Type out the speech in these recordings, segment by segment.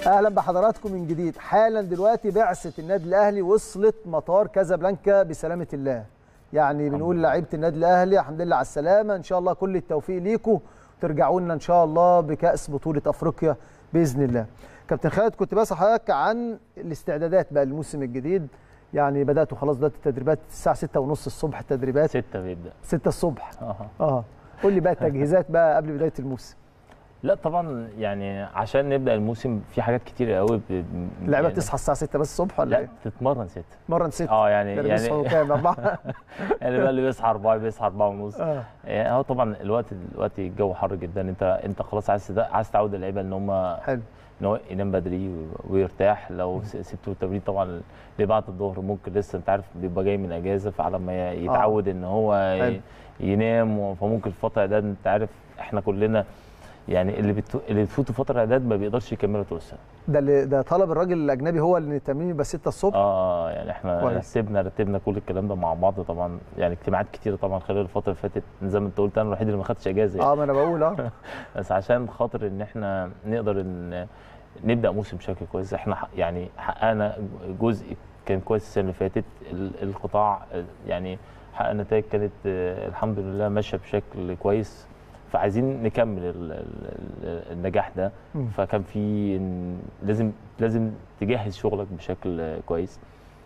اهلا بحضراتكم من جديد حالا دلوقتي بعثه النادي الاهلي وصلت مطار كازابلانكا بسلامه الله يعني بنقول لعيبه النادي الاهلي الحمد لله على السلامه ان شاء الله كل التوفيق ليكم ترجعوا لنا ان شاء الله بكاس بطوله افريقيا باذن الله كابتن خالد كنت بسال حضرتك عن الاستعدادات بقى للموسم الجديد يعني بداتوا خلاص دلوقتي التدريبات الساعه 6:30 الصبح التدريبات 6 بيبدا 6 الصبح اه اه قول لي بقى التجهيزات بقى قبل بدايه الموسم لا طبعا يعني عشان نبدا الموسم في حاجات كتير قوي ب... اللعيبه يعني بتصحى الساعه 6 بس الصبح ولا لا ايه؟ تتمرن 6 مرن 6 اه يعني يعني يعني بيصحوا كام 4 يعني بقى اللي بيصحى 4 بيصحى 4 ونص اه يعني هو طبعا الوقت دلوقتي الجو حر جدا انت انت خلاص عايز تد- عايز تعود اللعيبه ان هم حلو ان هو ينام بدري و- ويرتاح لو س- سبته التمرين طبعا اللي بعد الظهر ممكن لسه انت عارف بيبقى جاي من اجازه فعلى ما ي- يتعود ان هو حلو. ي- ينام و- فممكن الفتره اعداد انت عارف احنا كلنا يعني اللي بتو... اللي بتفوتوا فتره اعداد ما بيقدرش يكملوا طول السنه ده اللي ده طلب الراجل الاجنبي هو ان التمرين يبقى 6 الصبح اه يعني احنا كويس. رتبنا رتبنا كل الكلام ده مع بعض طبعا يعني اجتماعات كتيره طبعا خلال الفتره اللي فاتت زي ما انت قلت انا الوحيد اللي ما خدتش اجازه يعني. اه ما انا بقول اه بس عشان خاطر ان احنا نقدر ان نبدا موسم بشكل كويس احنا ح- يعني حققنا جزء كان كويس السنه اللي فاتت ال- القطاع آه، يعني حقق نتائج كانت آه، الحمد لله ماشيه بشكل كويس فعايزين نكمل ال- ال- ال- النجاح ده مم. فكان في إن- لازم لازم تجهز شغلك بشكل آه، كويس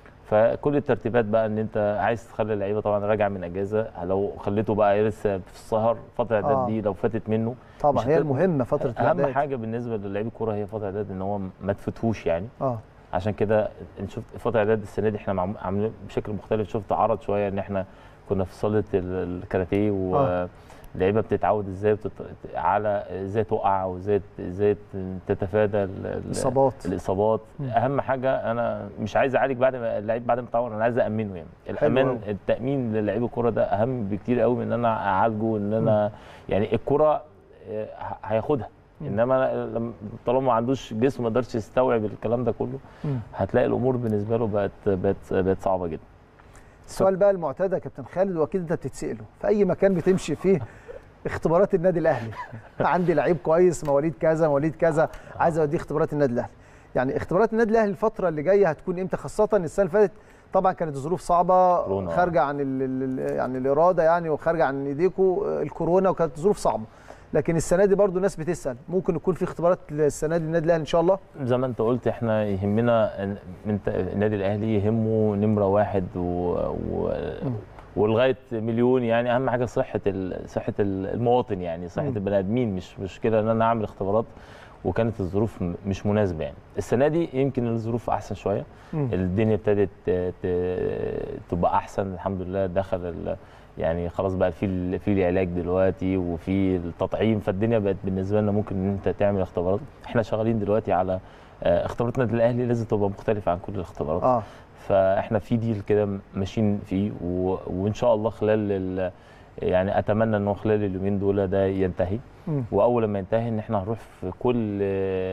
فكل الترتيبات بقى ان انت عايز تخلي اللعيبه طبعا راجع من اجازه لو خليته بقى لسه في السهر فتره الاعداد آه. دي لو فاتت منه طبعا مش هي هت- المهمه فتره اهم الاعداد حاجه بالنسبه للاعيب الكوره هي فتره الاعداد ان هو ما تفوتهوش يعني اه عشان كده انت شفت فتره الاعداد السنه دي احنا معم- عاملين بشكل مختلف شفت عرض شويه ان احنا كنا في صاله ال- الكاراتيه آه. واللعيبه بتتعود ازاي بتت... على ازاي تقع وازاي ازاي تتفادى ال- ال- اصابات الاصابات مم. اهم حاجه انا مش عايز اعالج بعد ما اللعيب بعد ما يتعور انا عايز امنه يعني حلو الامان أوي. التامين للاعيب الكوره ده اهم بكتير قوي من ان انا اعالجه ان انا يعني الكوره آه، ه- هياخدها مم. انما لما- طالما ما عندوش جسم ما يقدرش يستوعب الكلام ده كله مم. هتلاقي الامور بالنسبه له بقت بقت بقت صعبه جدا السؤال بقى المعتاد يا كابتن خالد واكيد انت بتتساله في اي مكان بتمشي فيه اختبارات النادي الاهلي عندي لعيب كويس مواليد كذا مواليد كذا عايز اوديه اختبارات النادي الاهلي يعني اختبارات النادي الاهلي الفتره اللي جايه هتكون امتى خاصه السنه اللي فاتت طبعا كانت الظروف صعبه كورونا. خارجه عن ال ال يعني الاراده يعني وخارجه عن ايديكم الكورونا وكانت ظروف صعبه لكن السنه دي برضو الناس بتسال ممكن يكون في اختبارات السنه دي للنادي الاهلي ان شاء الله زي ما انت قلت احنا يهمنا إن- من ت- النادي الاهلي يهمه نمره واحد و... و... ولغايه مليون يعني اهم حاجه صحه ال... صحه ال- المواطن يعني صحه مم. البني ادمين مش مشكله ان انا اعمل اختبارات وكانت الظروف م- مش مناسبه يعني السنه دي يمكن الظروف احسن شويه مم. الدنيا ابتدت ت- ت- تبقى احسن الحمد لله دخل ال... يعني خلاص بقى في ال- في العلاج دلوقتي وفي التطعيم فالدنيا بقت بالنسبه لنا ممكن ان انت تعمل اختبارات احنا شغالين دلوقتي على آه، اختبارات النادي الاهلي لازم تبقى مختلفه عن كل الاختبارات اه فاحنا في ديل كده ماشيين فيه و... وان شاء الله خلال ال... يعني اتمنى انه خلال اليومين دول ده ينتهي مم. واول ما ينتهي ان احنا هنروح في كل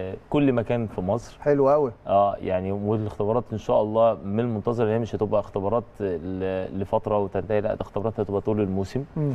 كل مكان في مصر حلو قوي اه يعني والاختبارات ان شاء الله من المنتظر ان هي مش هتبقى اختبارات ل- لفتره وتنتهي لا ده اختبارات هتبقى طول الموسم مم.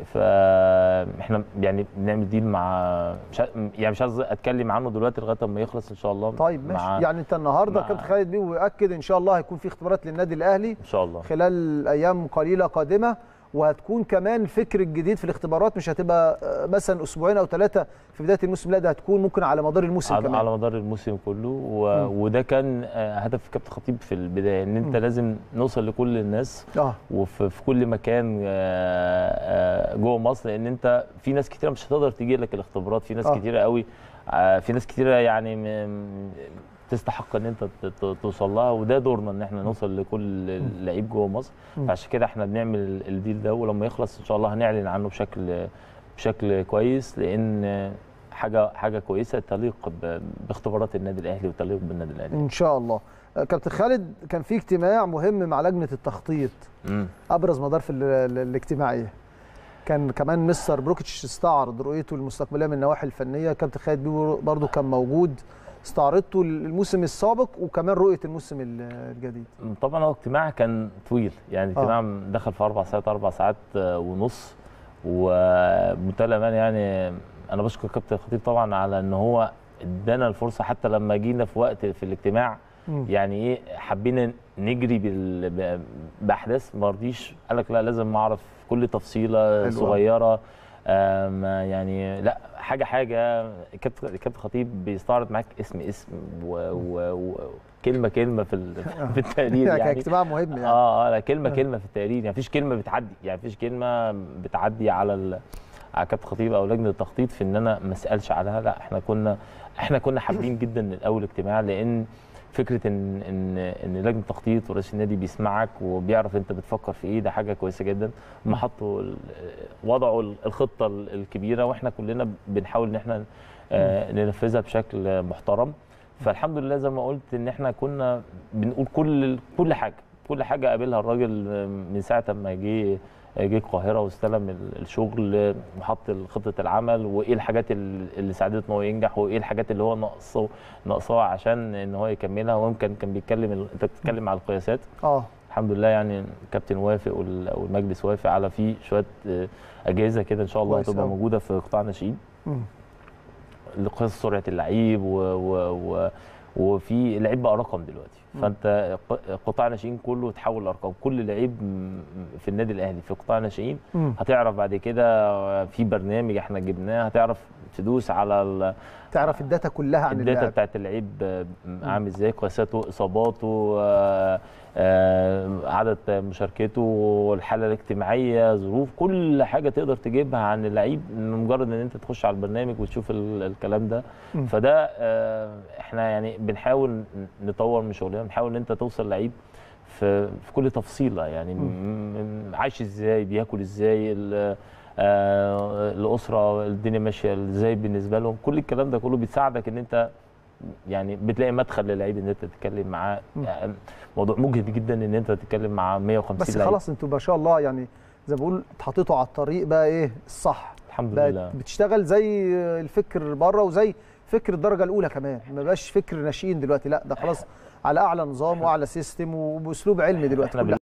فاحنا يعني بنعمل ديل مع مش ع- يعني مش عايز اتكلم عنه دلوقتي لغايه ما يخلص ان شاء الله طيب ماشي مع يعني انت النهارده مع- كابتن خالد بيه ويأكد ان شاء الله هيكون في اختبارات للنادي الاهلي ان شاء الله خلال ايام قليله قادمه وهتكون كمان الفكر الجديد في الاختبارات مش هتبقى آه، مثلا اسبوعين او ثلاثه في بدايه الموسم لا ده هتكون ممكن على مدار الموسم على, كمان على مدار الموسم كله و... مم. وده كان آه، هدف كابتن خطيب في البدايه ان انت مم. لازم نوصل لكل الناس اه وفي في كل مكان آه، آه، جوه مصر لان انت في ناس كتيره مش هتقدر تجي لك الاختبارات في ناس آه. كتيره قوي آه، في ناس كتيره يعني م- تستحق ان انت ت- ت- توصل لها وده دورنا ان احنا نوصل لكل لعيب جوه مصر مم. فعشان كده احنا بنعمل ال- الديل ده ولما يخلص ان شاء الله هنعلن عنه بشكل بشكل كويس لان حاجه حاجه كويسه تليق ب- باختبارات النادي الاهلي وتليق بالنادي الاهلي ان شاء الله آه، كابتن خالد كان في اجتماع مهم مع لجنه التخطيط مم. ابرز مدار في ال- ال- الاجتماعيه كان كمان مستر بروكيتش استعرض رؤيته المستقبليه من النواحي الفنيه كابتن خالد بيه برضه كان موجود استعرضته الموسم السابق وكمان رؤيه الموسم ال- الجديد طبعا هو اجتماع كان طويل يعني آه. اجتماع دخل في اربع ساعات اربع ساعات آه، ونص وبمنتهى الامانه يعني انا بشكر كابتن الخطيب طبعا على ان هو ادانا الفرصه حتى لما جينا في وقت في الاجتماع مم. يعني ايه حبينا نجري بال... ب- باحداث ما رضيش قال لك لا لازم اعرف كل تفصيله حلو صغيره آم، يعني لا حاجه حاجه كابتن كابتن خطيب بيستعرض معاك اسم اسم وكلمه و... كلمه كلمه في ال... في التقرير يعني يعني اجتماع مهم يعني اه اه لا كلمه آه. كلمه في التقرير يعني مفيش كلمه بتعدي يعني مفيش كلمه بتعدي على ال... على كابتن خطيب او لجنه التخطيط في ان انا ما اسالش عليها لا احنا كنا احنا كنا حابين جدا من اول اجتماع لان فكره ان ان ان لجنه التخطيط ورئيس النادي بيسمعك وبيعرف انت بتفكر في ايه ده حاجه كويسه جدا هم حطوا ال- وضعوا ال- الخطه ال- الكبيره واحنا كلنا بنحاول ان احنا آه، ننفذها بشكل محترم فالحمد لله زي ما قلت ان احنا كنا بنقول كل كل حاجه كل حاجه قابلها الراجل من ساعه ما جه جه القاهره واستلم ال- الشغل وحط خطه العمل وايه الحاجات ال- اللي ساعدته ان هو ينجح وايه الحاجات اللي هو ناقصه ناقصاه عشان ان هو يكملها ويمكن كان بيتكلم ال- انت بتتكلم على القياسات اه الحمد لله يعني الكابتن وافق وال- والمجلس وافق على في شويه آه، اجهزه كده ان شاء الله كويس هتبقى أوي. موجوده في قطاع الناشئين مم. لقياس سرعه اللعيب و... و... و... وفي اللعيب بقى رقم دلوقتي مم. فانت ق- قطاع الناشئين كله اتحول لارقام كل لعيب م- في النادي الاهلي في قطاع الناشئين مم. هتعرف بعد كده في برنامج احنا جبناه هتعرف تدوس على ال- تعرف الداتا كلها عن الداتا اللاعب بتاعت اللعيب آه، عامل ازاي قياساته اصاباته آه، آه، عدد مشاركته والحاله الاجتماعيه ظروف كل حاجه تقدر تجيبها عن اللعيب من مجرد ان انت تخش على البرنامج وتشوف ال- الكلام ده مم. فده آه، احنا يعني بنحاول نطور من شغلنا بنحاول ان انت توصل لعيب في في كل تفصيله يعني م- م- عايش ازاي بياكل ازاي ال- آه، الاسره الدنيا ماشيه ازاي بالنسبه لهم كل الكلام ده كله بيساعدك ان انت يعني بتلاقي مدخل للعيب ان انت تتكلم معاه مم. يعني موضوع مجهد جدا ان انت تتكلم مع 150 بس لعيب خلاص انتوا ما شاء الله يعني زي ما بقول اتحطيتوا على الطريق بقى ايه الصح الحمد بقت لله بتشتغل زي الفكر بره وزي فكر الدرجه الاولى كمان ما بقاش فكر ناشئين دلوقتي لا ده خلاص على اعلى نظام واعلى سيستم وباسلوب علمي دلوقتي احنا كل